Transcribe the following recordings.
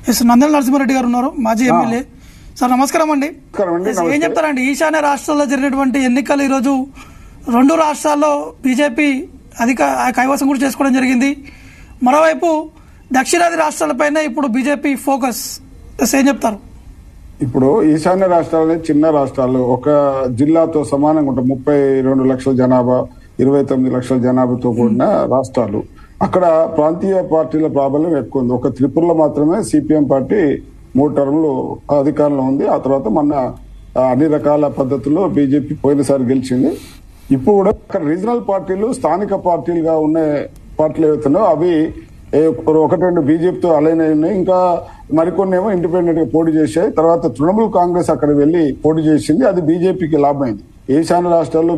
Yes నందల Narasimha Reddy గారు ఉన్నారు మాజీ ఎమ్మెల్యే సార్ నమస్కారం అండి నమస్కారం అండి, ఎస్, ఏం నమస్తే. చెప్తారండి ఈశాన్య రాష్ట్రాల్లో జరిగినటువంటి ఎన్నికలు ఈరోజు రెండు రాష్ట్రాల్లో బీజేపీ అధిక కైవసం కూడా చేసుకోవడం జరిగింది మరోవైపు దక్షిణాది రాష్ట్రాలపైన ఇప్పుడు బీజేపీ ఫోకస్ ఎస్, ఏం చెప్తారు ఇప్పుడు ఈశాన్య రాష్ట్రాలు చిన్న రాష్ట్రాలు ఒక జిల్లాతో సమానంగా ఉంటాయి ముప్పై రెండు లక్షల జనాభా ఇరవై తొమ్మిది లక్షల జనాభాతో కూడిన రాష్ట్రాలు అక్కడ ప్రాంతీయ పార్టీల ప్రాబల్యం ఎక్కువ ఉంది ఒక త్రిపురలో మాత్రమే సిపిఎం పార్టీ మూడు టర్ములు అధికారంలో ఉంది ఆ తర్వాత మొన్న ఆ, అన్ని రకాల పద్ధతుల్లో బీజేపీ పోయినసారి గెలిచింది ఇప్పుడు కూడా అక్కడ రీజనల్ పార్టీలు స్థానిక పార్టీలుగా ఉన్న పార్టీలు ఏవైతున్నాయో అవి ఏ ఒకటి రెండు బీజేపీతో అలైన్ అయి ఉన్నాయి ఇంకా మరికొన్ని ఏమో ఇండిపెండెంట్ గా పోటీ చేశాయి తర్వాత తృణమూల్ కాంగ్రెస్ అక్కడ వెళ్లి పోటీ చేసింది అది బీజేపీకి లాభమైంది ఈశాన్య రాష్ట్రాల్లో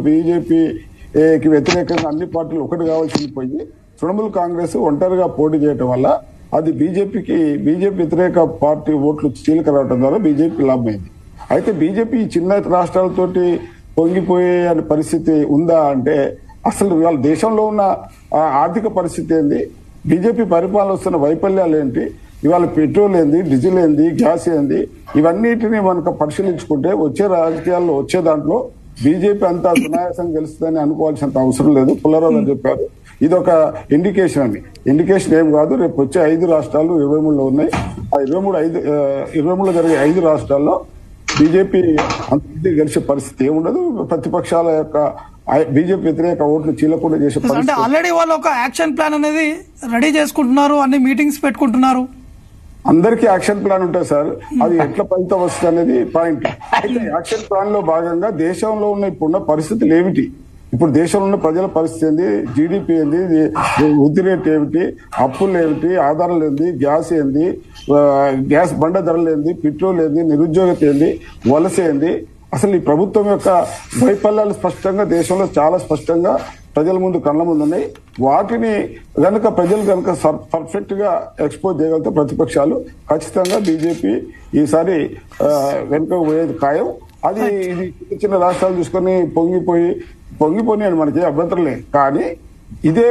బీజేపీకి వ్యతిరేకంగా అన్ని పార్టీలు ఒకటి కావాల్సింది పోయి తృణమూల్ కాంగ్రెస్ ఒంటరిగా పోటీ చేయడం వల్ల అది బీజేపీకి బీజేపీ వ్యతిరేక పార్టీ ఓట్లు చీలిక రావడం ద్వారా బీజేపీ లాభమైంది అయితే బీజేపీ ఈ చిన్న రాష్ట్రాలతోటి పొంగిపోయే అనే పరిస్థితి ఉందా అంటే అసలు ఇవాళ దేశంలో ఉన్న ఆ, ఆర్థిక పరిస్థితి ఏంది బీజేపీ పరిపాలన వస్తున్న వైఫల్యాలు ఏంటి ఇవాళ పెట్రోల్ ఏంది డీజిల్ ఏంది గ్యాస్ ఏంది ఇవన్నిటిని మనకు పరిశీలించుకుంటే వచ్చే రాజకీయాల్లో వచ్చే దాంట్లో బీజేపీ అంతా సునాయాసం గెలుస్తుందని అనుకోవాల్సినంత అవసరం లేదు పుల్లారావు గారు చెప్పారు ఇది ఒక ఇండికేషన్ అని ఇండికేషన్ ఏం కాదు రేపు వచ్చే ఐదు రాష్ట్రాలు ఇరవై మూడులో ఉన్నాయి ఆ ఇరవై మూడు ఐదు ఆ, ఇరవై మూడులో జరిగే ఐదు రాష్ట్రాల్లో బీజేపీ అంత గెలిచే పరిస్థితి ఏముండదు ప్రతిపక్షాల యొక్క బీజేపీ వ్యతిరేక ఓట్లు చీలకుండా చేసే ఎస్, అంటే పరిస్థితి ఆల్రెడీ వాళ్ళు ఒక యాక్షన్ ప్లాన్ అనేది రెడీ చేసుకుంటున్నారు అన్ని మీటింగ్స్ పెట్టుకుంటున్నారు అందరికీ యాక్షన్ ప్లాన్ ఉంటుంది సార్ అది ఎట్లా ఫలితం వస్తుంది అనేది పాయింట్ అయితే యాక్షన్ ప్లాన్ లో భాగంగా దేశంలో ఉన్న ఇప్పుడున్న పరిస్థితులు ఏమిటి ఇప్పుడు దేశంలో ఉన్న ప్రజల పరిస్థితి ఏంది జీడిపి ఏంది ఇది- వృద్ధి రేట్ ఏమిటి అప్పులు ఏమిటి ఆధారాలు ఏంది గ్యాస్ ఏంది ఆ, గ్యాస్ బండ ధరలు ఏంది పెట్రోల్ ఏంది నిరుద్యోగత ఏంది వలస ఏంది అసలు ఈ ప్రభుత్వం యొక్క వైఫల్యాలు స్పష్టంగా దేశంలో చాలా స్పష్టంగా ప్రజల ముందు కళ్ళ ముందు ఉన్నాయి వాటిని గనుక ప్రజలు గనుక పర్ఫెక్ట్ గా ఎక్స్పోజ్ చేయగలిగితే ప్రతిపక్షాలు ఖచ్చితంగా బీజేపీ ఈసారి ఆ, వెనుక పోయేది ఖాయం అది ఇది చిన్న చిన్న రాష్ట్రాలు తీసుకొని పొంగిపోయి పొంగిపోయి అని మనకి అభ్యంతరం లేదు కానీ ఇదే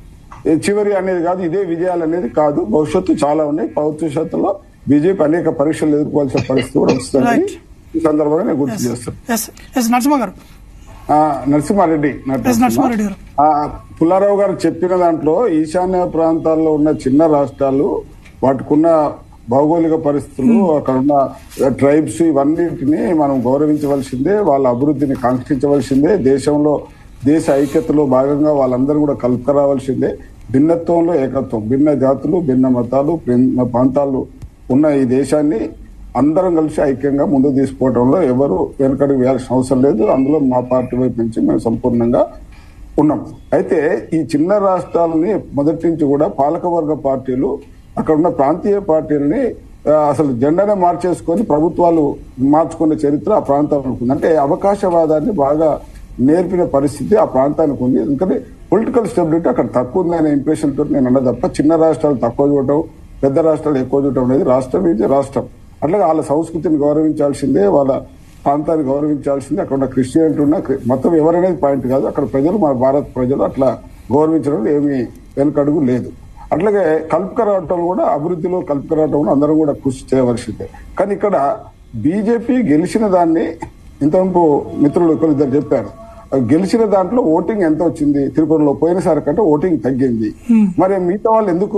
చివరి అనేది కాదు ఇదే విజయాలు అనేది కాదు భవిష్యత్తు చాలా ఉన్నాయి భవిష్యత్తులో బీజేపీ అనేక పరీక్షలు ఎదుర్కోవాల్సిన పరిస్థితి కూడా వస్తుంది Right. ఈ సందర్భంగా నేను గుర్తు చేస్తాను ఎస్ ఎస్ నరసింహ గారు ఆ, నరసింహారెడ్డి ఎస్ నరసింహారెడ్డి గారు ఆ, పుల్లారావు గారు చెప్పిన దాంట్లో ఈశాన్య ప్రాంతాల్లో ఉన్న చిన్న రాష్ట్రాలు వాటికున్న భౌగోళిక పరిస్థితులు అక్కడ ఉన్న ట్రైబ్స్ ఇవన్నిటిని మనం గౌరవించవలసిందే వాళ్ళ అభివృద్ధిని కాంక్షించవలసిందే దేశంలో దేశ ఐక్యతలో భాగంగా వాళ్ళందరూ కూడా కలుపుకరావాల్సిందే భిన్నత్వంలో ఏకత్వం భిన్న జాతులు భిన్న మతాలు భిన్న ప్రాంతాలు ఉన్న ఈ దేశాన్ని అందరం కలిసి ఐక్యంగా ముందుకు తీసుకోవడంలో ఎవరు వెనకడుగు వేయాల్సిన అవసరం లేదు అందులో మా పార్టీ వైపు నుంచి మేము సంపూర్ణంగా ఉన్నాం అయితే ఈ చిన్న రాష్ట్రాలని మొదటి నుంచి కూడా పాలకవర్గ పార్టీలు అక్కడ ఉన్న ప్రాంతీయ పార్టీలని ఆ, అసలు జెండానే మార్చేసుకొని ప్రభుత్వాలు మార్చుకునే చరిత్ర ఆ ప్రాంతానికి ఉంది అంటే అవకాశవాదాన్ని బాగా నేర్పిన పరిస్థితి ఆ ప్రాంతానికి ఉంది ఎందుకంటే పొలిటికల్ స్టెబిలిటీ అక్కడ తక్కువ ఉందనే ఇంప్రెషన్ తోటి నేను అన్న తప్ప చిన్న రాష్ట్రాలు తక్కువ చూడటం పెద్ద రాష్ట్రాలు ఎక్కువ చూడటం అనేది రాష్ట్రం ఇది రాష్ట్రం అట్లాగే వాళ్ళ సంస్కృతిని గౌరవించాల్సిందే వాళ్ళ ప్రాంతాన్ని గౌరవించాల్సిందే అక్కడ ఉన్న క్రిస్టియానిటీ ఉన్న క్రి- మొత్తం ఎవరనేది పాయింట్ కాదు అక్కడ ప్రజలు మన భారత ప్రజలు అట్లా గౌరవించడం ఏమీ వెనుకడుగు లేదు అట్లాగే కలుపుకరావటం కూడా అభివృద్ధిలో కలుపుకరావటం కూడా అందరం కూడా కృషి చేయవలసిందే కానీ ఇక్కడ బీజేపీ గెలిచిన దాన్ని ఇంతవరకు మిత్రులు ఇద్దరు చెప్పారు గెలిచిన దాంట్లో ఓటింగ్ ఎంత వచ్చింది తిరుపతిలో పోయినసారి కంటే ఓటింగ్ తగ్గింది మరి మిగతా వాళ్ళు ఎందుకు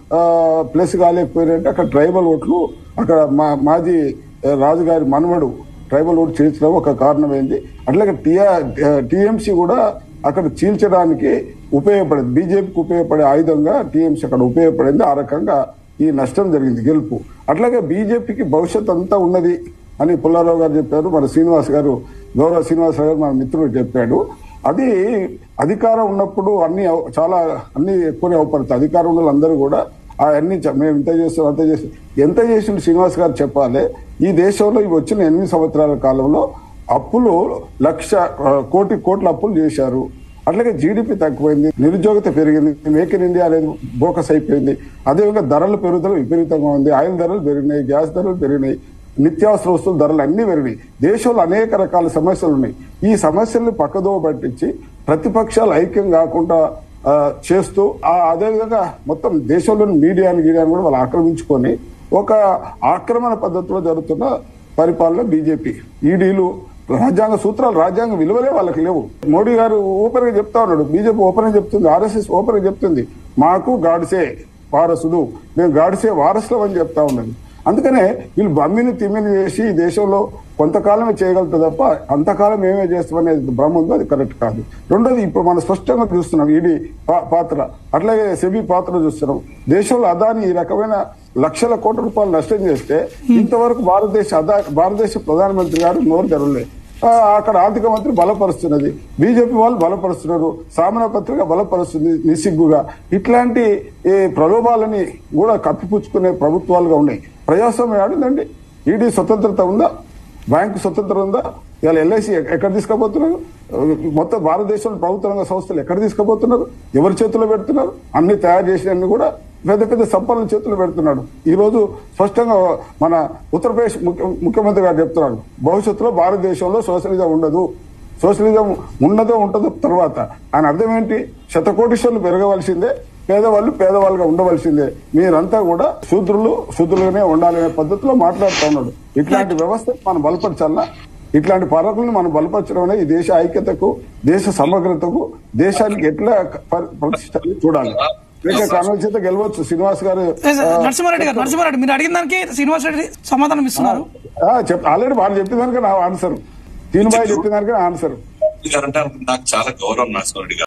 ప్లస్ కాలేకపోయారంటే అక్కడ ట్రైబల్ ఓట్లు అక్కడ మా మాజీ ఆ, రాజుగారి మనవడు ట్రైబల్ ఓటు చేర్చడం ఒక కారణమైంది అట్లాగే టీఎంసీ కూడా అక్కడ చీల్చడానికి ఉపయోగపడింది బీజేపీకి ఉపయోగపడే ఆయుధంగా టీఎంసీ అక్కడ ఉపయోగపడింది ఆ రకంగా ఈ నష్టం జరిగింది గెలుపు అట్లాగే బీజేపీకి భవిష్యత్ అంతా ఉన్నది అని పుల్లారావు గారు చెప్పారు మన శ్రీనివాస్ గారు గౌరవ శ్రీనివాస్ గారు మన మిత్రుడు చెప్పాడు అది అధికారం ఉన్నప్పుడు అన్ని అవ- చాలా అన్ని ఎక్కువనే అవపడతాయి అధికారం ఉన్న వాళ్ళందరూ కూడా ఆ అన్ని చ- మేము ఇంత చేస్తాం అంత చేస్తాం ఎంత చేసిన శ్రీనివాస్ గారు చెప్పాలి ఈ దేశంలో ఇవి వచ్చిన ఎనిమిది సంవత్సరాల కాలంలో అప్పులు లక్ష ఆ, కోటి కోట్ల అప్పులు చేశారు అట్లాగే జీడిపి తగ్గిపోయింది నిరుద్యోగత పెరిగింది మేక్ ఇన్ ఇండియా అనేది బోకస్ అయిపోయింది అదేవిధంగా ధరల పెరుగుదల విపరీతంగా ఉంది ఆయిల్ ధరలు పెరిగినాయి గ్యాస్ ధరలు పెరిగినాయి నిత్యావసర వస్తువుల ధరలు అన్ని పెరిగినాయి దేశంలో అనేక రకాల సమస్యలు ఉన్నాయి ఈ సమస్యల్ని పక్కదోవ పట్టించి ప్రతిపక్షాలు ఐక్యం కాకుండా ఆ, చేస్తూ ఆ అదేవిధంగా మొత్తం దేశంలోని మీడియాని గీడియాని కూడా వాళ్ళు ఆక్రమించుకొని ఒక ఆక్రమణ పద్ధతిలో జరుగుతున్న పరిపాలన బీజేపీ ఈడీలు రాజ్యాంగ సూత్రాలు రాజ్యాంగ విలువలే వాళ్ళకి లేవు మోడీ గారు ఓపెన్ గా చెప్తా ఉన్నాడు బీజేపీ ఓపెన్ గా చెప్తుంది ఆర్ఎస్ఎస్ ఓపెన్ గా చెప్తుంది మాకు గాడ్సే వారసుడు మేము గాడ్సే వారసులం అని చెప్తా ఉన్నది అందుకనే వీళ్ళు బమ్మిని తిమ్మిని చేసి ఈ దేశంలో కొంతకాలమే చేయగలుగుతుంది తప్ప అంతకాలం ఏమే చేస్తామనేది భ్రమ ఉందో అది కరెక్ట్ కాదు రెండోది ఇప్పుడు మనం స్పష్టంగా చూస్తున్నాం ఈడీ పా- పాత్ర అట్లాగే సెబీ పాత్ర చూస్తున్నాం దేశంలో అదాని ఈ రకమైన లక్షల కోట్ల రూపాయలు నష్టం చేస్తే ఇంతవరకు భారతదేశ అదా భారతదేశ ప్రధానమంత్రి గారు నోరు తెరవలే ఆ, అక్కడ ఆర్థిక మంత్రి బలపరుస్తున్నది బీజేపీ వాళ్ళు బలపరుస్తున్నారు సామాన్య పత్రిక బలపరుస్తుంది నిస్సిగ్గుగా ఇట్లాంటి ఈ ప్రలోభాలని కూడా కప్పిపుచ్చుకునే ప్రభుత్వాలుగా ఉన్నాయి ప్రజాస్వామ్యం ఆడిందండి ఈడీ స్వతంత్రత ఉందా బ్యాంకు స్వతంత్రం ఉందా ఇవాళ ఎల్ఐసి ఎక్కడ తీసుకుపోతున్నారు మొత్తం భారతదేశంలో ప్రభుత్వ రంగ సంస్థలు ఎక్కడ తీసుకుపోతున్నారు ఎవరి చేతిలో పెడుతున్నారు అన్ని తయారు చేసినన్ని కూడా పెద్ద పెద్ద సంపన్నుల చేతులు పెడుతున్నాడు ఈ రోజు స్పష్టంగా మన ఉత్తరప్రదేశ్ ముఖ్య- ముఖ్యమంత్రి గారు చెప్తున్నాడు భవిష్యత్తులో భారతదేశంలో సోషలిజం ఉండదు సోషలిజం ఉన్నదో ఉంటుందో తర్వాత ఆయన అర్థం ఏంటి శతకోటీశ్వరులు పెరగవలసిందే పేదవాళ్ళు పేదవాళ్ళుగా ఉండవలసిందే మీరంతా కూడా శూద్రులు శూద్రులుగానే ఉండాలనే పద్ధతిలో మాట్లాడుతూ ఉన్నాడు ఇట్లాంటి వ్యవస్థ మనం బలపరచాలన్నా ఇట్లాంటి పాలకులను మనం బలపరచడం అనేది ఈ దేశ ఐక్యతకు దేశ సమగ్రతకు దేశానికి ఎట్లా ప- ప్రతిష్ట అనేది చూడాలి లేక కారణాల చేత గెలవచ్చు శ్రీనివాస్ గారు ఏ సార్, నరసింహారెడ్డి గారు నరసింహారెడ్డి మీరు అడిగిన దానికి శ్రీనివాస్ రెడ్డి సమాధానం ఇస్తున్నారు ఆల్రెడీ వాళ్ళు చెప్పిన దానికి నా ఆన్సర్ తీనుబాయి చెప్పిన దానికి నా ఆన్సర్ గారంటే నాకు చాలా గౌరవం నరసింహారెడ్డి గారు